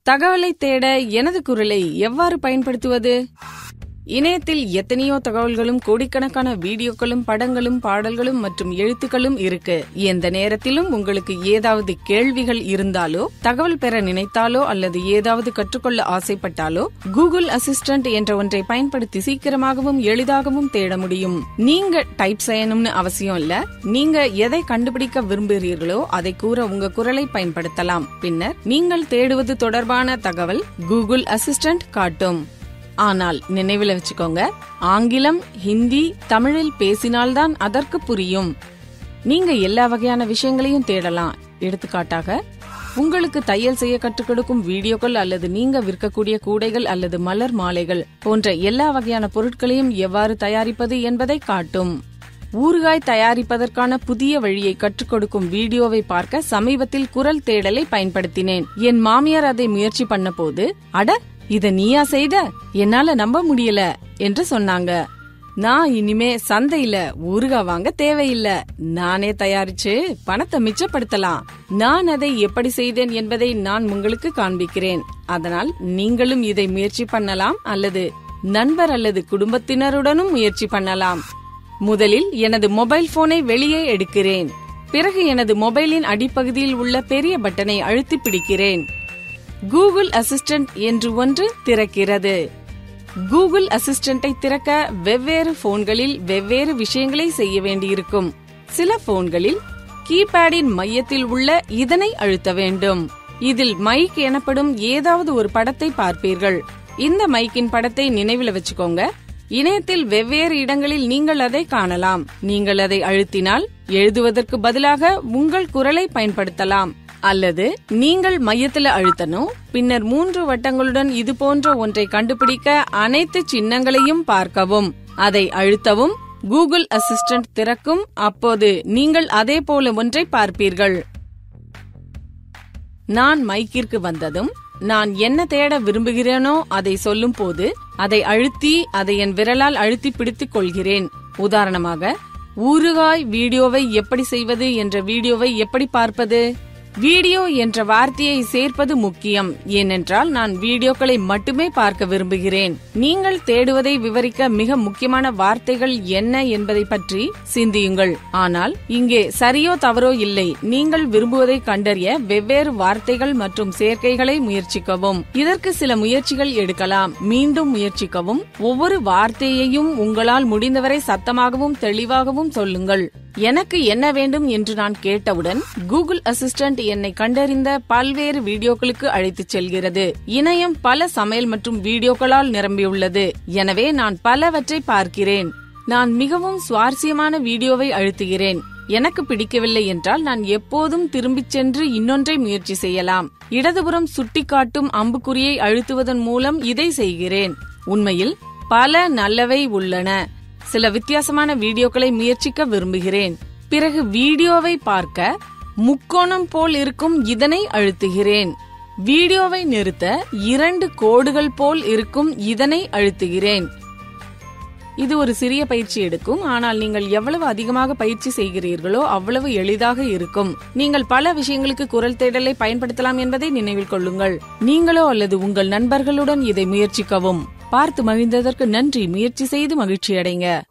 தகவலை தேட எனது குரலை எவ்வாறு பயன்படுத்துவது இணையத்தில் எத்தனையோ தகவல்களும் கோடிக்கணக்கான வீடியோக்களும் படங்களும் பாடல்களும் மற்றும் எழுத்துக்களும் இருக்கு எந்த நேரத்திலும் உங்களுக்கு ஏதாவது கேள்விகள் இருந்தாலோ தகவல் பெற நினைத்தாலோ அல்லது ஏதாவது கற்றுக்கொள்ள ஆசைப்பட்டாலோ கூகுள் அசிஸ்டன்ட் என்ற ஒன்றை பயன்படுத்தி சீக்கிரமாகவும் எளிதாகவும் தேட முடியும் நீங்க டைப் செய்யணும்னு அவசியம் இல்ல நீங்க எதை கண்டுபிடிக்க விரும்புகிறீர்களோ அதை கூற உங்க குரலை பயன்படுத்தலாம் பின்னர் நீங்கள் தேடுவது தொடர்பான தகவல் கூகுள் அசிஸ்டன்ட் காட்டும் ஆனால் நினைவில் வச்சுக்கோங்க ஆங்கிலம் ஹிந்தி தமிழில் பேசினால்தான் அதற்கு புரியும் நீங்க எல்லா வகையான விஷயங்களையும் தேடலாம் எடுத்துக்காட்டாக உங்களுக்கு தையல் செய்ய கற்றுக் கொடுக்கும் வீடியோக்கள் அல்லது நீங்க விற்கக்கூடிய கூடைகள் அல்லது மலர் மாலைகள் போன்ற எல்லா வகையான பொருட்களையும் எவ்வாறு தயாரிப்பது என்பதை காட்டும் ஊறுகாய் தயாரிப்பதற்கான புதிய வழியை கற்றுக் கொடுக்கும் வீடியோவை பார்க்க சமீபத்தில் குரல் தேடலை பயன்படுத்தினேன் என் மாமியார் அதை முயற்சி பண்ண போது அட இத நீயா செய்த என்னால நம்ப முடியல என்று சொன்னாங்க நான் இனிமே சந்தையில ஊறுகாய் வாங்க தேவையில்ல நானே தயாரிச்சு பணத்தை மிச்சப்படுத்தலாம் நான் அதை எப்படி செய்தேன் என்பதை நான் உங்களுக்கு காண்பிக்கிறேன் அதனால் நீங்களும் இதை முயற்சி பண்ணலாம் அல்லது நண்பர் அல்லது குடும்பத்தினருடனும் முயற்சி பண்ணலாம் முதலில் எனது மொபைல் போனை வெளியே எடுக்கிறேன் பிறகு எனது மொபைலின் அடிப்பகுதியில் உள்ள பெரிய பட்டனை அழுத்தி பிடிக்கிறேன் கூகுள் அசிஸ்டன்ட் என்று ஒன்று திறக்கிறது கூகுள் அசிஸ்டன்ட்டை திறக்க வெவ்வேறு போன்களில் வெவ்வேறு விஷயங்களை செய்ய வேண்டியிருக்கும் சில போன்களில் கீபேடின் மையத்தில் உள்ள இதனை அழுத்த வேண்டும் இதில் மைக் எனப்படும் ஏதாவது ஒரு படத்தை பார்ப்பீர்கள் இந்த மைக்கின் படத்தை நினைவில் வச்சுக்கோங்க இணையத்தில் வெவ்வேறு இடங்களில் நீங்கள் அதை காணலாம் நீங்கள் அதை அழுத்தினால் எழுதுவதற்கு பதிலாக உங்கள் குரலை பயன்படுத்தலாம் அல்லது நீங்கள் மையத்துல அழுத்தணும் பின்னர் மூன்று வட்டங்களுடன் இது போன்ற ஒன்றை கண்டுபிடிக்க அனைத்து சின்னங்களையும் பார்க்கவும் அதை அழுத்தவும் கூகுள் அசிஸ்டன்ட் திறக்கும் அப்போது நீங்கள் அதே போல ஒன்றை பார்ப்பீர்கள் நான் மைக்கிற்கு வந்ததும் நான் என்ன தேட விரும்புகிறேனோ அதை சொல்லும் போது அதை அழுத்தி அதை என் விரலால் அழுத்தி பிடித்துக் கொள்கிறேன் உதாரணமாக ஊறுகாய் வீடியோவை எப்படி செய்வது என்ற வீடியோவை எப்படி பார்ப்பது வீடியோ என்ற வார்த்தையை சேர்ப்பது முக்கியம் ஏனென்றால் நான் வீடியோக்களை மட்டுமே பார்க்க விரும்புகிறேன் நீங்கள் தேடுவதை விவரிக்க மிக முக்கியமான வார்த்தைகள் என்ன என்பதை பற்றி சிந்தியுங்கள் ஆனால் இங்கே சரியோ தவறோ இல்லை நீங்கள் விரும்புவதை கண்டறிய வெவ்வேறு வார்த்தைகள் மற்றும் சேர்க்கைகளை முயற்சிக்கவும் இதற்கு சில முயற்சிகள் எடுக்கலாம் மீண்டும் முயற்சிக்கவும் ஒவ்வொரு வார்த்தையையும் உங்களால் முடிந்தவரை சத்தமாகவும் தெளிவாகவும் சொல்லுங்கள் எனக்கு என்ன வேண்டும் என்று நான் கேட்டவுடன் கூகுள் அசிஸ்டன்ட் என்னை கண்டறிந்த பல்வேறு வீடியோக்களுக்கு அழைத்துச் செல்கிறது இணையம் பல சமையல் மற்றும் வீடியோக்களால் நிரம்பியுள்ளது எனவே நான் பலவற்றை பார்க்கிறேன் நான் மிகவும் சுவாரஸ்யமான வீடியோவை அழுத்துகிறேன் எனக்கு பிடிக்கவில்லை என்றால் நான் எப்போதும் திரும்பிச் சென்று இன்னொன்றை முயற்சி செய்யலாம் இடதுபுறம் சுட்டிக்காட்டும் அம்புக்குறியை அழுத்துவதன் மூலம் இதை செய்கிறேன் உண்மையில் பல நல்லவை உள்ளன சில வித்தியாசமான வீடியோக்களை முயற்சிக்க விரும்புகிறேன் பிறகு வீடியோவை பார்க்க முக்கோணம் போல் இருக்கும் இதனை அழுத்துகிறேன் வீடியோவை நிறுத்த இரண்டு கோடுகள் போல் இருக்கும் இதனை அழுத்துகிறேன் இது ஒரு சிறிய பயிற்சி எடுக்கும் ஆனால் நீங்கள் எவ்வளவு அதிகமாக பயிற்சி செய்கிறீர்களோ அவ்வளவு எளிதாக இருக்கும் நீங்கள் பல விஷயங்களுக்கு குரல் தேடலை பயன்படுத்தலாம் என்பதை நினைவில் கொள்ளுங்கள் நீங்களோ அல்லது உங்கள் நண்பர்களுடன் இதை முயற்சிக்கவும் பார்த்து மகிழ்ந்ததற்கு நன்றி முயற்சி செய்து மகிழ்ச்சி அடைங்க